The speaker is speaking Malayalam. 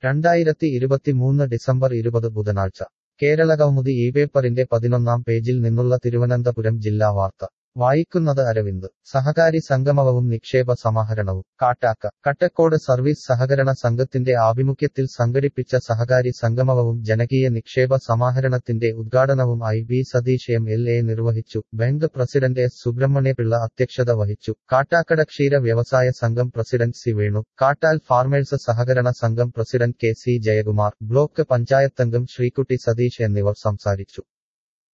രണ്ടായിരത്തി ഇരുപത്തിമൂന്ന് ഡിസംബർ ഇരുപത് ബുധനാഴ്ച കേരളകൗമുദി ഈ പേപ്പറിന്റെ പതിനൊന്നാം പേജിൽ നിന്നുള്ള തിരുവനന്തപുരം ജില്ലാ വാർത്ത വായിക്കുന്നത് അരവിന്ദ് സഹകാരി സംഗമവും നിക്ഷേപ സമാഹരണവും കാട്ടാക്ക കട്ടക്കോട് സർവീസ് സഹകരണ സംഘത്തിന്റെ ആഭിമുഖ്യത്തിൽ സംഘടിപ്പിച്ച സഹകാരി സംഗമവും ജനകീയ നിക്ഷേപ സമാഹരണത്തിന്റെ ഉദ്ഘാടനവും I B Satheesh M L A നിർവഹിച്ചു ബാങ്ക് പ്രസിഡന്റ് എസ് സുബ്രഹ്മണ്യപിള്ള അധ്യക്ഷത വഹിച്ചു കാട്ടാക്കട ക്ഷീര വ്യവസായ സംഘം president C Venu Kattal farmers സഹകരണ സംഘം president K C Jayakumar block പഞ്ചായത്തംഗം ശ്രീകുട്ടി സതീഷ് എന്നിവർ സംസാരിച്ചു